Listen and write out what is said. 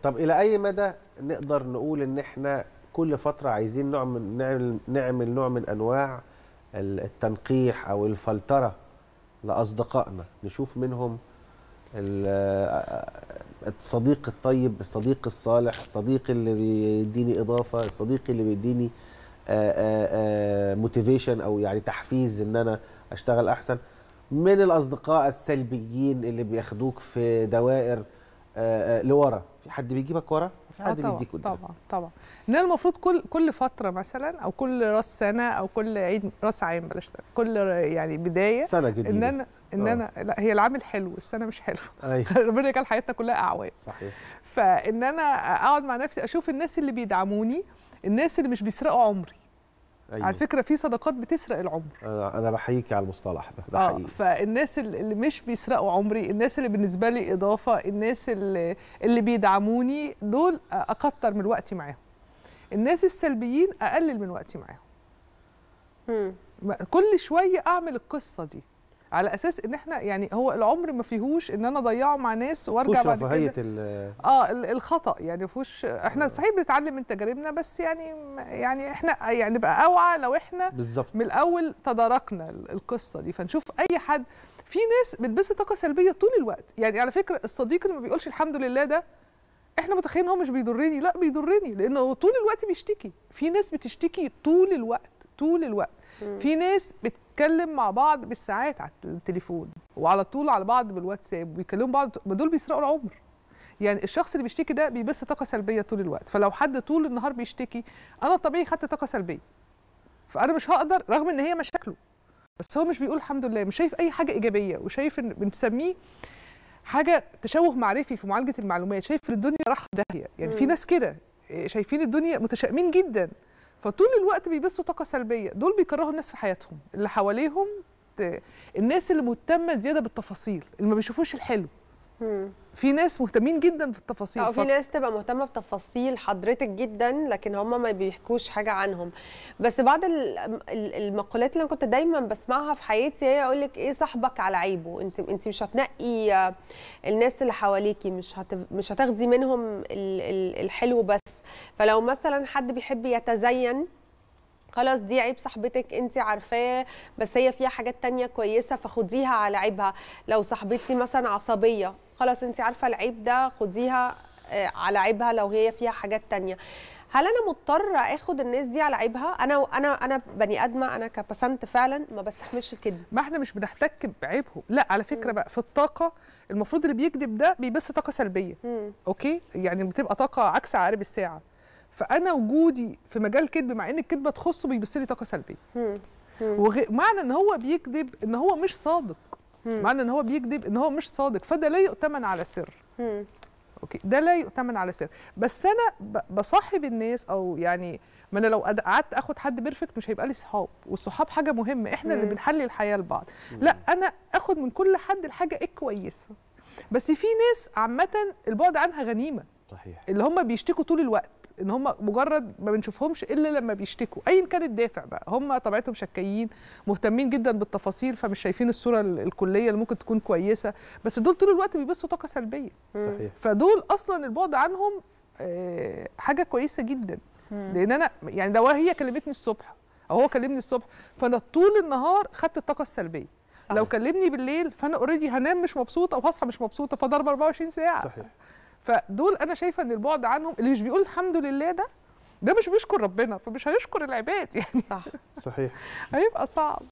طب الى اي مدى نقدر نقول ان احنا كل فتره عايزين نوع من نعمل نعمل نوع من انواع ال- التنقيح او الفلتره لاصدقائنا نشوف منهم ال- الصديق الطيب الصديق الصالح الصديق اللي بيديني اضافه الصديق اللي بيديني موتيفيشن او يعني تحفيز ان انا اشتغل احسن من الاصدقاء السلبيين اللي بياخدوك في دوائر آه، آه، لورا في حد بيجيبك ورا في آه حد طبعا بيديك قدام طبعا طبعا ان أنا المفروض كل كل فتره مثلا او كل راس سنه او كل عيد راس عام بلاش ده، كل يعني بدايه سنه جديده ان انا ان آه. انا لا هي العام الحلو السنه مش حلو ايوه ربنا يجعل حياتنا كلها اعوام صحيح فان انا اقعد مع نفسي اشوف الناس اللي بيدعموني الناس اللي مش بيسرقوا عمري أيوة. على فكره في صداقات بتسرق العمر انا انا بحييكي على المصطلح ده ده اه حقيقي فالناس اللي اللي مش بيسرقوا عمري الناس اللي بالنسبه لي اضافه الناس اللي اللي بيدعموني دول اكتر من وقتي معاهم الناس السلبيين اقلل من وقتي معاهم مم. ما- كل شويه اعمل القصه دي على اساس ان احنا يعني هو العمر ما فيهوش ان انا اضيعه مع ناس وارجع فيهوش بعد رفاهيه كده ال- اه ال- الخطا يعني فيهوش احنا صحيح بنتعلم من تجاربنا بس يعني يعني احنا يعني نبقى اوعى لو احنا بالظبط من الاول تداركنا ال- القصه دي فنشوف اي حد في ناس بتبث طاقه سلبيه طول الوقت يعني على فكره الصديق اللي ما بيقولش الحمد لله ده احنا متخيلين هو مش بيضرني لا بيضرني لانه طول الوقت بيشتكي في ناس بتشتكي طول الوقت طول الوقت في ناس بتتكلم مع بعض بالساعات على التليفون وعلى طول على بعض بالواتساب وبيكلموا بعض ما دول بيسرقوا العمر يعني الشخص اللي بيشتكي ده بيبث طاقه سلبيه طول الوقت فلو حد طول النهار بيشتكي انا طبيعي خدت طاقه سلبيه فانا مش هقدر رغم ان هي مشاكله بس هو مش بيقول الحمد لله مش شايف اي حاجه ايجابيه وشايف ان بنسميه حاجه تشوه معرفي في معالجه المعلومات شايف ان الدنيا رايحه في داهيه يعني في مم. ناس كده إيه، شايفين الدنيا متشائمين جدا فطول الوقت بيبثوا طاقه سلبيه دول بيكرهوا الناس في حياتهم اللي حواليهم ت- الناس اللي مهتمه زياده بالتفاصيل اللي ما بيشوفوش الحلو مم. في ناس مهتمين جدا بالتفاصيل او في ف- ناس تبقى مهتمه بتفاصيل حضرتك جدا لكن هم ما بيحكوش حاجه عنهم بس بعض ال- ال- المقولات اللي انا كنت دايما بسمعها في حياتي هي اقول لك ايه صاحبك على عيبه انت انت مش هتنقي آه، الناس اللي حواليكي مش هت مش هتاخدي منهم ال- ال- الحلو بس فلو مثلا حد بيحب يتزين خلاص دي عيب صاحبتك انت عارفاه بس هي فيها حاجات تانية كويسة فخديها على عيبها لو صاحبتي مثلا عصبية خلاص انت عارفة العيب ده خديها آه، على عيبها لو هي فيها حاجات تانية هل انا مضطرة اخد الناس دي على عيبها انا انا انا بني ادمة انا كبسنت فعلا ما بستحملش الكذب ما احنا مش بنحتك بعيبهم لا على فكره بقى في الطاقه المفروض اللي بيكذب ده بيبث طاقه سلبيه مم. اوكي يعني بتبقى طاقه عكس عقارب الساعه فانا وجودي في مجال كذب مع ان الكذبه تخصه بيبث لي طاقه سلبيه مم. مم. وغ... معنى ان هو بيكذب ان هو مش صادق مم. معنى ان هو بيكذب ان هو مش صادق فده لا يؤتمن على سر مم. اوكي ده لا يؤتمن على سر بس انا ب- بصاحب الناس او يعني ما انا لو قد- قعدت اخد حد بيرفكت مش هيبقى لي صحاب والصحاب حاجه مهمه احنا اللي مم. بنحلي الحياه لبعض لا انا اخد من كل حد الحاجه الكويسه بس في ناس عامه البعد عنها غنيمه صحيح اللي هم بيشتكوا طول الوقت ان هم مجرد ما بنشوفهمش الا لما بيشتكوا ايا كان الدافع بقى هم طبيعتهم شكايين مهتمين جدا بالتفاصيل فمش شايفين الصوره ال- الكليه اللي ممكن تكون كويسه بس دول طول الوقت بيبثوا طاقه سلبيه صحيح فدول اصلا البعد عنهم آه، حاجه كويسه جدا مم. لان انا يعني لو هي كلمتني الصبح او هو كلمني الصبح فانا طول النهار خدت الطاقه السلبيه صح. لو كلمني بالليل فانا اوريدي هنام مش مبسوطه وهصحى مش مبسوطه فضرب 24 ساعه صحيح فدول انا شايفه ان البعد عنهم اللي مش بيقول الحمد لله ده ده مش بيشكر ربنا فمش هيشكر العباد يعني صح صحيح هيبقى صعب